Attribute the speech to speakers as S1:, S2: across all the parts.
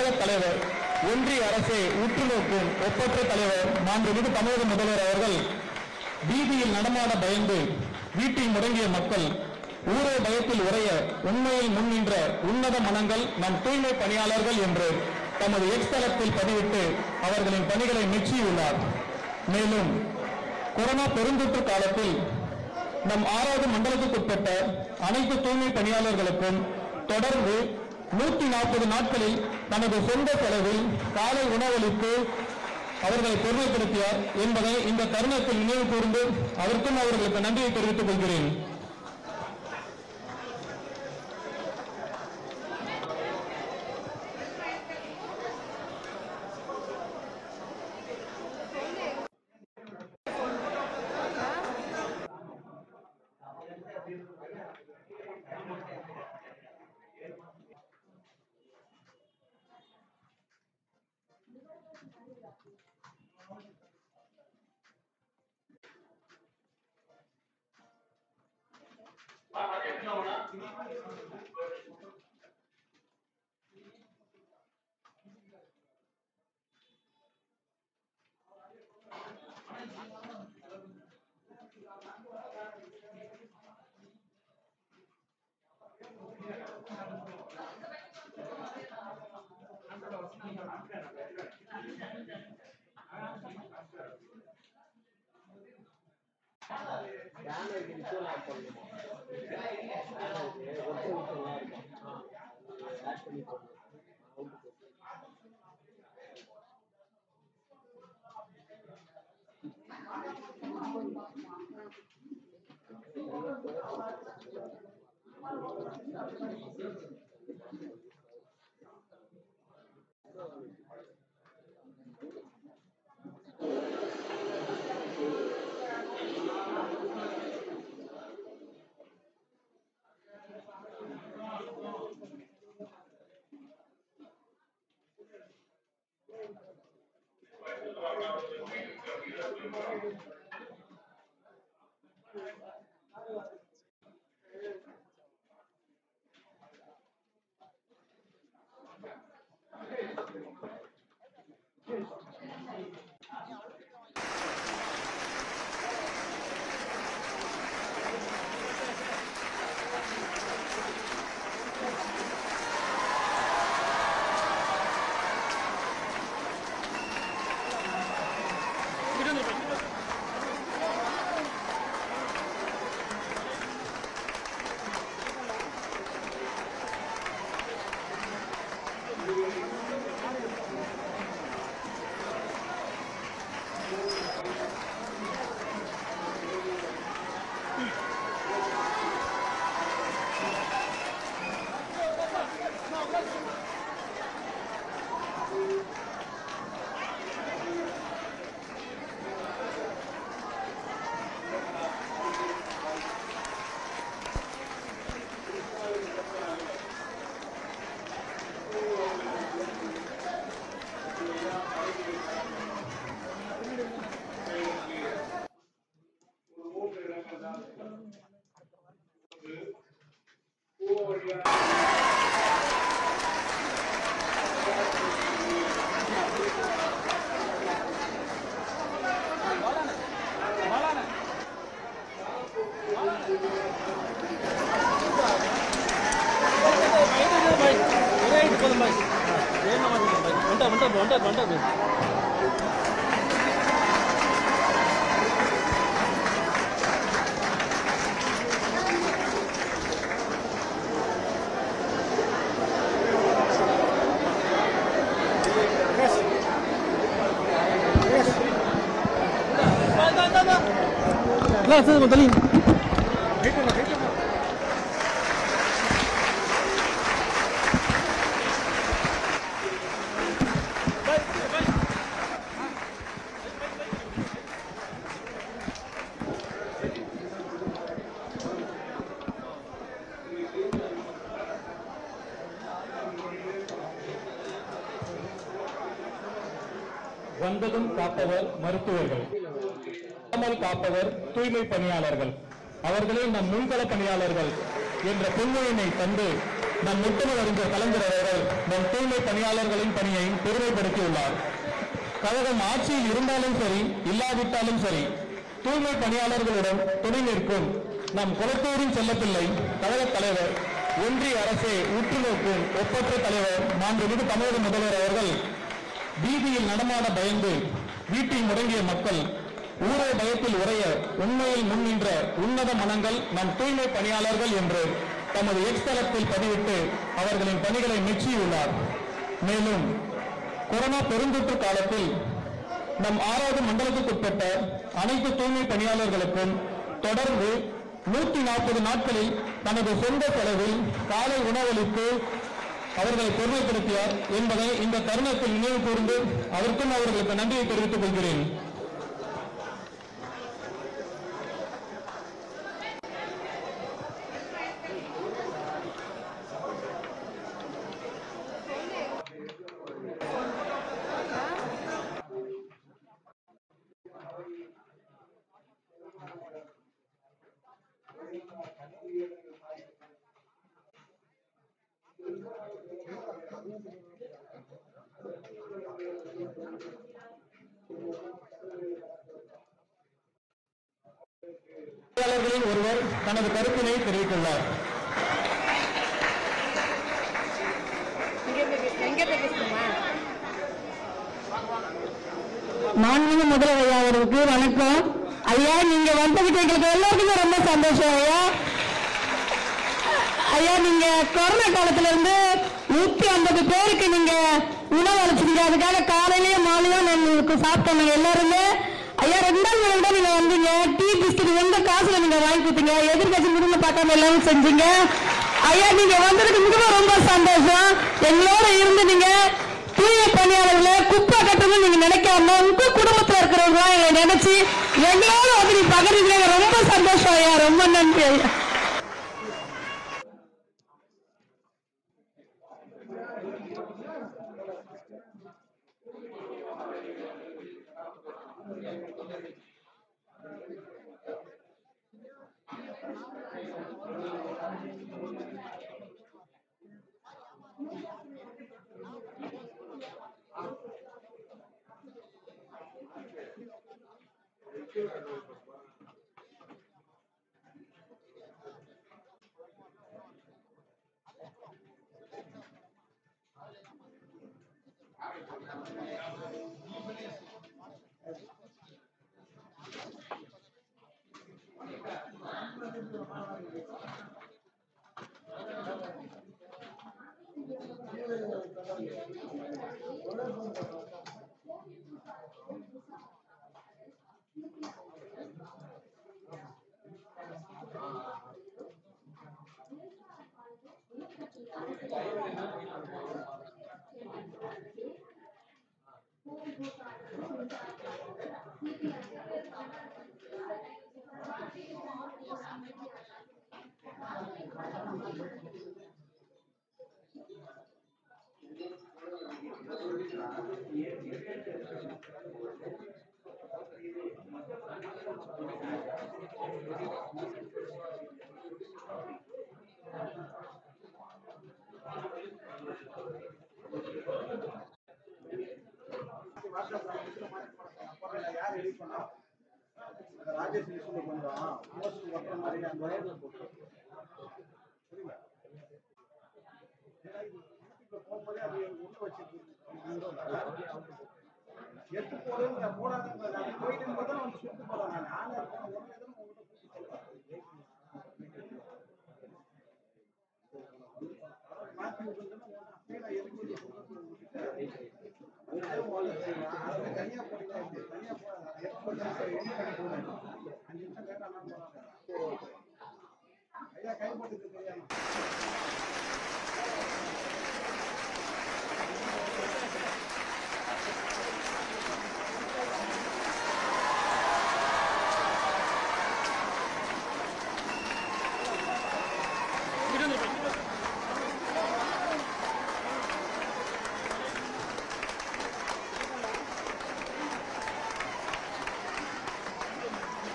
S1: தமிழக தலைவர் ஒன்றிய அரசை உற்று நோக்கும் ஒப்பற்ற தலைவர் மாண்புமிகு தமிழக முதல்வர் அவர்கள் வீதியில் நடமாட பயந்து வீட்டில் முடங்கிய மக்கள் ஊரே பயத்தில் உறைய உண்மையில் முன்னின்ற உன்னத மனங்கள் நம் தூய்மை பணியாளர்கள் என்று தமது எக்ஸ் தளத்தில் பதிவிட்டு அவர்களின் பணிகளை மெச்சியுள்ளார் மேலும் கொரோனா பெருந்தொற்று காலத்தில் நம் ஆறாவது மண்டலத்துக்குட்பட்ட அனைத்து தூய்மை பணியாளர்களுக்கும் தொடர்ந்து நூற்றி நாற்பது நாட்களில் தனது சொந்த செலவில் காலை உணவளித்து அவர்களை பெருமைப்படுத்தியார் என்பதை இந்த தருணத்தில் நினைவு கூர்ந்து அதற்கும் அவர்களுக்கு நன்றியை தெரிவித்துக் கொள்கிறேன்
S2: பேனருக்கு விஷயம் ஆட் பண்ணணுமா பேனருக்கு ஒற்றை விஷயம்லாம் இருக்கும் ஆட் பண்ணி போடணும் அவுட் போட்டு
S1: வந்ததும் காப்பவர் மருத்துவர்கள் வராமல் காப்பவர் தூய்மை பணியாளர்கள் அவர்களே நம் முன்கள பணியாளர்கள் என்ற பொன்மொழியினை தந்து நம் முத்தமிழ் அறிஞர் கலைஞர் அவர்கள் நம் தூய்மை பணியாளர்களின் பணியை பெருமைப்படுத்தியுள்ளார் கழகம் ஆட்சியில் இருந்தாலும் சரி இல்லாவிட்டாலும் சரி தூய்மை பணியாளர்களுடன் துணை நிற்கும் நம் குளத்தூரின் செல்லப்பிள்ளை கழக தலைவர் ஒன்றிய அரசை உற்று நோக்கும் ஒப்பற்ற தலைவர் மாண்புமிகு தமிழக முதல்வர் அவர்கள் வீதியில் நடமாட பயந்து வீட்டில் முடங்கிய மக்கள் ஊரே பயத்தில் உறைய உண்மையில் முன்னின்ற உன்னத மனங்கள் நம் தூய்மை பணியாளர்கள் என்று தமது எக்ஸ் தளத்தில் பதிவிட்டு அவர்களின் பணிகளை மெச்சியுள்ளார் மேலும் கொரோனா பெருந்தொற்று காலத்தில் நம் ஆறாவது மண்டலத்துக்குட்பட்ட அனைத்து தூய்மை பணியாளர்களுக்கும் தொடர்ந்து நூற்றி நாற்பது நாட்களில் தனது சொந்த செலவில் காலை உணவளித்து அவர்களை பெருமைப்படுத்தியார் என்பதை இந்த தருணத்தில் நினைவு கூர்ந்து அதற்கும் அவர்களுக்கு நன்றியை தெரிவித்துக் கொள்கிறேன் பணியாளர்களில் ஒருவர் தனது கருத்தினை தெரிவித்துள்ளார்
S3: எங்க போய் பேசணுமா
S4: மாண்புமிகு முதல்வர் ஐயா அவர்களுக்கு வணக்கம் ஐயா நீங்க வந்ததுக்கு எங்களுக்கு எல்லாருக்குமே ரொம்ப சந்தோஷம் ஐயா ஐயா நீங்க கொரோனா காலத்துல இருந்து நூத்தி ஐம்பது பேருக்கு நீங்க உணவு அளிச்சீங்க அதுக்காக காலையிலயும் மாலையும் நம்மளுக்கு சாப்பிட்டோம் நாங்க எல்லாருமே ஐயா ரெண்டாம் நாள் தான் நீங்க வந்தீங்க டீ பிஸ்கட் எந்த காசுல நீங்க வாங்கி கொடுத்தீங்க எதிர்கட்சி முருங்க பார்க்காம எல்லாரும் செஞ்சீங்க ஐயா நீங்க வந்ததுக்கு மிகவும் ரொம்ப சந்தோஷம் எங்களோட இருந்து நீங்க தூய பணியாளர்களை குப்பை கட்டணும்னு நீங்க நினைக்காம உங்க குடும்பத்துல இருக்கிறவங்க எங்களை நினைச்சு எங்களோட வந்து நீ பகிர்ந்தீங்க ரொம்ப சந்தோஷம் ஐயா ரொம்ப நன்றி ஐயா
S5: யார் எடிட் பண்ணா அந்த ராஜேஷ் லிஸ்ட்ல கொஞ்சம் போஸ்ட் ஒட்டுற மாதிரி அந்த வயர்ல போட்டு புரியுதா ஏன்னா இது யூடியூப்ல போகும்போதே அது உள்ள வச்சிருக்கு எடுத்து போடுங்க போடாதுங்க நான் போயிட்டு இருக்கும்போது தான் வந்து சுட்டு போறேன் நான் ஆனா இருக்கேன் உடனே தான் உங்ககிட்ட கூப்பிட்டு சொல்றேன் மாத்தி விட்டுருந்தேன்னா அப்படியே நான் எதுக்கு வந்து சொல்றேன் தனியா போறீங்க தனியா போறாங்க அஞ்சு நிமிஷம் லேட்டா போறாங்க ஐயா கை போட்டு தெரியாம
S3: ஆ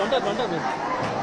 S2: வந்துட்டார் வந்துட்டார்